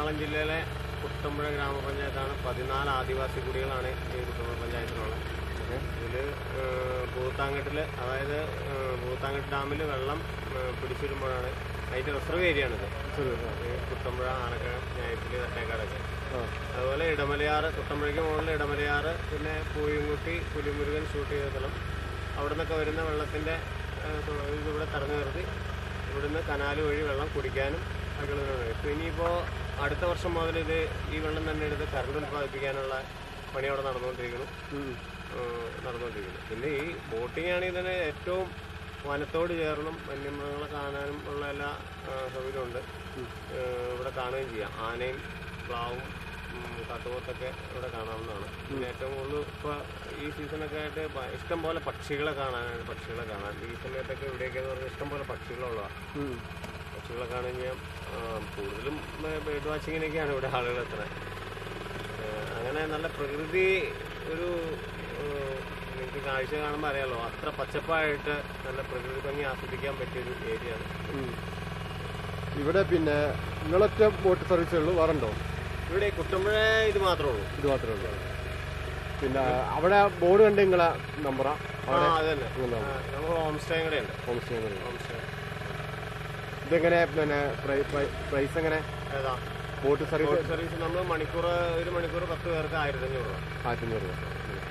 എറണാകുളം ജില്ലയിലെ കുട്ടമ്പുഴ ഗ്രാമപഞ്ചായത്താണ് പതിനാല് ആദിവാസി കുടികളാണ് ഈ കുട്ടമ്പുഴ പഞ്ചായത്തിലുള്ളത് ഇതിൽ പൂത്താങ്കട്ടിൽ അതായത് ഏഹ്, പൂത്താങ്കട്ട് ഡാമിൽ വെള്ളം ഏഹ്, പിടിച്ചിടുമ്പോഴാണ് അതിൻ്റെ റിസർവ് ഏരിയ ആണിത് ഈ കുട്ടമ്പുഴ ആനക്കഴ ന്യായത്തിൽ തട്ടേക്കാടൊക്കെ അതുപോലെ ഇടമലയാറ് കുട്ടമ്പുഴയ്ക്ക് മുകളിൽ ഇടമലയാറ് പിന്നെ പൂയംകുട്ടി പുലിമുരുകൻ ഷൂട്ട് ചെയ്ത സ്ഥലം അവിടെ നിന്നൊക്കെ വരുന്ന വെള്ളത്തിൻ്റെ ഇതിവിടെ തടഞ്ഞു നിർത്തി ഇവിടുന്ന് കനാല് വഴി വെള്ളം കുടിക്കാനും ബാക്കിയുള്ളതിനാണ് ഇപ്പം ഇനിയിപ്പോൾ അടുത്ത വർഷം മുതൽ ഇത് ഈ വെള്ളം തന്നെ എടുത്ത് കറണ്ട് ഉൽപ്പാദിപ്പിക്കാനുള്ള പണി അവിടെ നടന്നുകൊണ്ടിരിക്കുന്നു ഏഹ് നടന്നുകൊണ്ടിരിക്കുന്നു പിന്നെ ഈ ബോട്ടിംഗ് ആണെങ്കിൽ തന്നെ ഏറ്റവും വനത്തോട് ചേർന്നും വന്യമൃഗങ്ങളെ കാണാനും ഉള്ള എല്ലാ ഏഹ് സൗകര്യമുണ്ട് ഏഹ് ഇവിടെ കാണുകയും ചെയ്യാം ആനയും പ്ലാവും ഉം, കാട്ടുപോത്തൊക്കെ ഇവിടെ കാണാവുന്നതാണ് പിന്നെ ഏറ്റവും കൂടുതൽ ഇപ്പോൾ ഈ സീസണൊക്കെ ആയിട്ട് ഭ- ഇഷ്ടം പോലെ പക്ഷികളെ കാണാനാണ് പക്ഷികളെ കാണാൻ ഈ സമയത്തൊക്കെ ഇവിടെയൊക്കെ എന്ന് പറഞ്ഞാൽ ഇഷ്ടം പോലെ പക്ഷികളുള്ളതാണ് പക്ഷികളെ കാണാൻ ചെയ്യാം ആ, കൂടുതലും ബേർഡ് വാച്ചിങ്ങിനൊക്കെയാണ് ഇവിടെ ആളുകൾ എത്തുന്നത് അങ്ങനെ നല്ല പ്രകൃതി ഒരു ഏഹ്, നിങ്ങൾക്ക് കാഴ്ച കാണുമ്പോൾ അറിയാലോ അത്ര പച്ചപ്പായിട്ട് നല്ല പ്രകൃതി ഭംഗി ആസ്വദിക്കാൻ പറ്റിയൊരു ഏരിയയാണ് ഇവിടെ പിന്നെ നിങ്ങളൊറ്റ ബോട്ട് സർവീസുകൾ വേറെ ഉണ്ടോ ഇവിടെ ഈ കുട്ടമ്പുഴ ഇത് മാത്രമേ ഉള്ളൂ ഇത് മാത്രമേ ഉള്ളൂ പിന്നെ അവിടെ ബോർഡ് കണ്ട് നിങ്ങളെ നമ്പറാ ആ അത് തന്നെ നിങ്ങളെ ആ, നമുക്ക് ഹോം സ്റ്റേ കൂടെ ഉണ്ട് ഹോം സ്റ്റേ ഹോം സ്റ്റേ ഇതെങ്ങനെ പിന്നെ പ്രൈസ് എങ്ങനെ ഏതാ ബോട്ട് സർവീസ് ബോട്ട് സർവീസ് നമ്മൾ മണിക്കൂർ ഒരു മണിക്കൂർ പത്ത് പേർക്ക് ആയിരത്തി അഞ്ഞൂറ് രൂപ ആയിരത്തഞ്ഞൂറ് രൂപ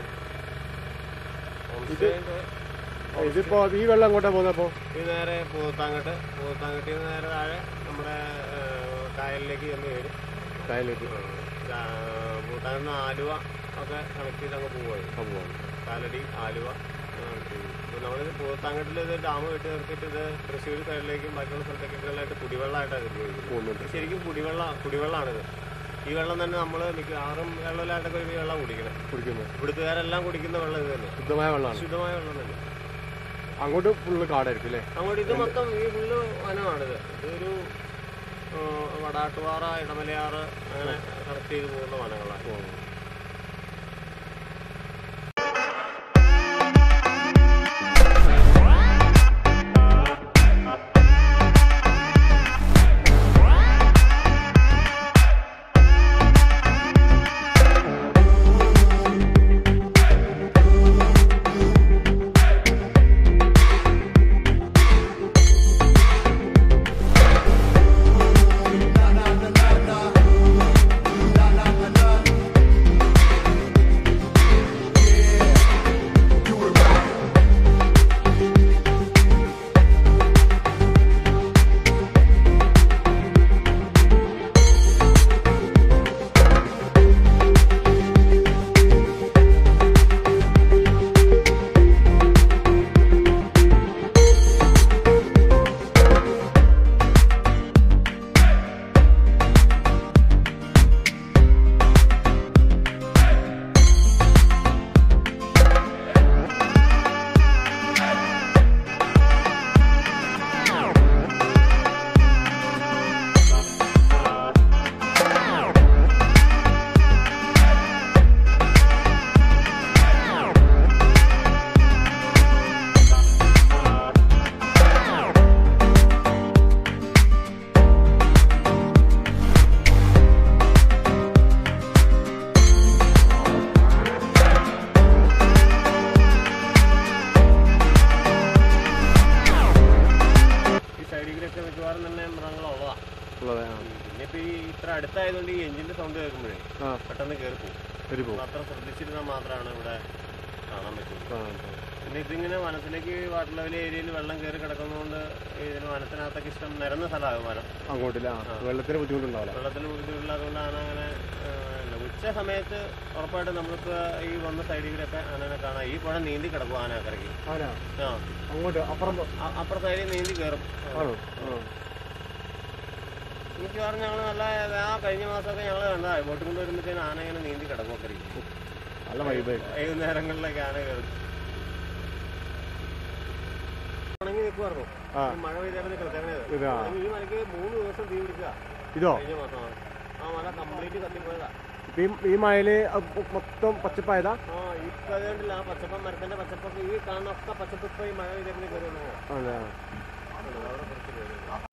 ഹോം ഇത് സ്റ്റേ ഇതിപ്പോ ഈ വെള്ളം എങ്ങോട്ടാ പോകുന്നപ്പോ ഇത് നേരെ പൂത്താങ്കട്ട് പൂത്താങ്കട്ടിൽ നിന്ന് നേരെ താഴെ നമ്മുടെ ഏഹ്, കായലിലേക്ക് ചെന്ന് വരും കായലിലേക്ക് പൂത്താങ്കട്ട് നിന്ന് ആലുവ ഒക്കെ കണക്ട് ചെയ്ത് അങ്ങ് പോവുകയാണ് സംഭവം കാലടി ആലുവ ഇപ്പോൾ നമ്മളിത് പൂത്താങ്കട്ടിൽ ഇത് ഡാം കെട്ടി നിർത്തിയിട്ട് ഇത് തൃശ്ശൂർ സൈഡിലേക്കും ബാക്കിയുള്ള സ്ഥലത്തേക്കൊക്കെ ഉള്ളതായിട്ട് കുടിവെള്ളമായിട്ടാണ് ഇത് ഉപയോഗിക്കുന്നത് പോകുന്നുണ്ട് ഇത് ശരിക്കും കുടിവെള്ളം കുടിവെള്ളമാണിത് ഈ വെള്ളം തന്നെ നമ്മൾ മിക്കവാറും വെള്ളമില്ലാണ്ടൊക്കെ ഒരു വെള്ളം കുടിക്കണം കുടിക്കുന്നത് ഇവിടുത്തുകാരെല്ലാം കുടിക്കുന്ന വെള്ളം ഇത് തന്നെ ശുദ്ധമായ വെള്ളമാണ് ശുദ്ധമായ വെള്ളം തന്നെ അങ്ങോട്ട് ഫുള്ള് കാടായിരിക്കും അല്ലേ അങ്ങോട്ട് ഇത് മൊത്തം ഈ ഫുള്ള് വനമാണിത് ഇതൊരു ആ, വടാട്ടുപാറ ഇടമലയാറ് അങ്ങനെ കണക്ട് ചെയ്ത് പോകുന്ന വനങ്ങളാണ് ഈ സൈഡിലൊക്കെ മിക്കവാറും തന്നെ മൃഗങ്ങളുള്ളതാണ് ഉള്ളത് ആ. പിന്നെ ഇപ്പൊ ഈ ഇത്ര അടുത്തായതുകൊണ്ട് ഈ എഞ്ചിന്റെ സൗണ്ട് കേൾക്കുമ്പോഴേ ആ പെട്ടെന്ന് കയറി പോകും ഒരു പോകും അത്ര ശ്രദ്ധിച്ചിരുന്നാൽ മാത്രമാണ് ഇവിടെ കാണാൻ പറ്റുള്ളൂ ആ, പിന്നെ ഇതിങ്ങനെ വനത്തിലേക്ക് വാട്ടർ ലെവൽ ഏരിയയിൽ വെള്ളം കയറി കിടക്കുന്നതുകൊണ്ട് ഇതിന് വനത്തിനകത്തൊക്കെ ഇഷ്ടം നിരന്ന സ്ഥലമാകും വനം അങ്ങോട്ടില്ല ആ. വെള്ളത്തിന് ബുദ്ധിമുട്ടുണ്ടാവില്ല വെള്ളത്തിന് ബുദ്ധിമുട്ടില്ലാത്തതുകൊണ്ടാണ് അങ്ങനെ ആ, ഇല്ല. ഉച്ച സമയത്ത് ഉറപ്പായിട്ടും നമ്മളിപ്പോൾ ഈ വന്ന സൈഡിലൊക്കെ ആനനെ കാണാം ഈ പുഴ നീന്തി കിടക്കും ആന അക്കരയ്ക്ക് ആനാ ആ അങ്ങോട്ട് അപ്പുറം പോ- അ- അപ്പുറത്തെ സൈഡിൽ നീന്തി കയറും ആണോ ആ. മിക്കവാറും ഞങ്ങൾ നല്ല ആ കഴിഞ്ഞ മാസമൊക്കെ ഞങ്ങൾ കണ്ടതാ ബോട്ട് കൊണ്ടുവരുമ്പോഴത്തേന് ആന ഇങ്ങനെ നീന്തി കിടക്കും അക്കരയ്ക്ക് നല്ല വൈബായിട്ട് വൈകുന്നേരങ്ങളിലൊക്കെ ആന കയറും ഉണങ്ങി നിൽക്കുമായിരുന്നു ആ. മഴ പെയ്തേക്കുന്ന കിടക്കുന്നത് ഇതാ ഈ മലയ്ക്ക് മൂന്ന് ദിവസം തീ പിടിക്കുക ഇതോ കഴിഞ്ഞ മാസമാണ് ആ മല കംപ്ലീറ്റ് കത്തിപ്പോയതാ ഇപ്പൊ ഈ ഈ മഴയില് അപ്പൊ മൊത്തം പച്ചപ്പായതാ ആ ഇപ്പൊ അതുകൊണ്ടില്ല ആ പച്ചപ്പം മരത്തിന്റെ പച്ചപ്പൊക്കെ ഈ കാണുന്ന ഒക്കെ പച്ചപ്പ് ഇപ്പൊ ഈ മഴ പെയ്തേക്കുന്ന കയറി വന്നു അതെ അവിടെ കുറച്ച് കയറി